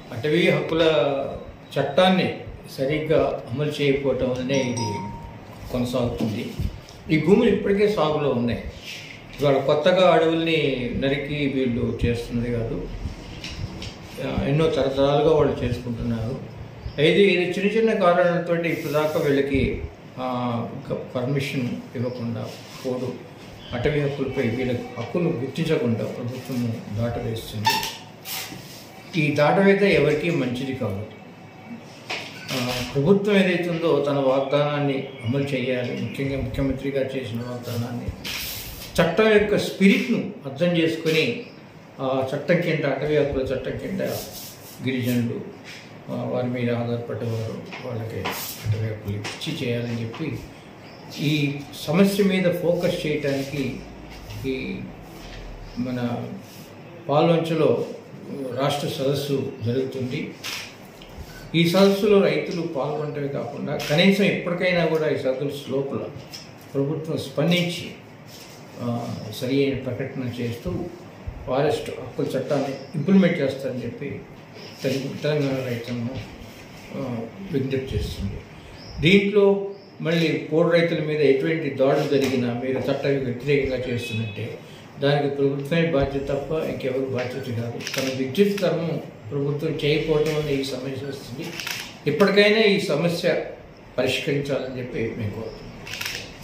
అటవీ హక్కుల చట్టాన్ని సరిగ్గా అమలు చేయకపోవటం వల్లనే ఇది కొనసాగుతుంది ఈ భూములు ఇప్పటికే సాగులో ఉన్నాయి ఇవాళ కొత్తగా అడవుల్ని నరికి వీళ్ళు చేస్తున్నది కాదు ఆ, ఎన్నో తరతరాలుగా వాళ్ళు చేసుకుంటున్నారు అయితే ఇది చిన్న చిన్న కారణాలతో ఇప్పుడు దాకా వీళ్ళకి ఆ, ఇంకా పర్మిషన్ ఇవ్వకుండా పోడు అటవీ హక్కులపై వీళ్ళ హక్కులు గుర్తించకుండా ప్రభుత్వం దాటవేస్తుంది ఈ దాటవేత ఎవరికీ మంచిది కాదు ఆ, ప్రభుత్వం ఏదైతే ఉందో తన వాగ్దానాన్ని అమలు చేయాలి ముఖ్యంగా ముఖ్యమంత్రిగా చేసిన వాగ్దానాన్ని చట్టం యొక్క స్పిరిట్ను అర్థం చేసుకొని ఆ చట్టం కింద అటవీ హక్కుల చట్టం కింద గిరిజనులు ఆ, వారి మీద ఆధారపడ్డవారు వాళ్ళకి అటవీ హక్కులు ఇచ్చి చేయాలని చెప్పి ఈ సమస్య మీద ఫోకస్ చేయటానికి ఈ మన పాల్వంచలో రాష్ట్ర సదస్సు జరుగుతుంది ఈ సదస్సులో రైతులు పాల్గొనటమే కాకుండా కనీసం ఇప్పటికైనా కూడా ఈ సదస్సు లోపల ప్రభుత్వం స్పందించి ఆ, సరి అయిన ప్రకటన చేస్తూ ఫారెస్ట్ హక్కుల చట్టాన్ని ఇంప్లిమెంట్ చేస్తారని చెప్పి తెలంగాణ తెలంగాణ రైతులను ఆ, విజ్ఞప్తి చేస్తుంది దీంట్లో మళ్ళీ పోడు రైతుల మీద ఎటువంటి దాడులు జరిగినా మీరు చట్టానికి వ్యతిరేకంగా చేస్తున్నట్టే దానికి ప్రభుత్వమే బాధ్యత తప్ప ఇంకెవరు బాధ్యత కాదు తన విద్యుత్ ధర్మం ప్రభుత్వం చేయకపోవడం వల్ల ఈ సమస్య వస్తుంది ఇప్పటికైనా ఈ సమస్య పరిష్కరించాలని చెప్పి మేము కోరుతున్నాం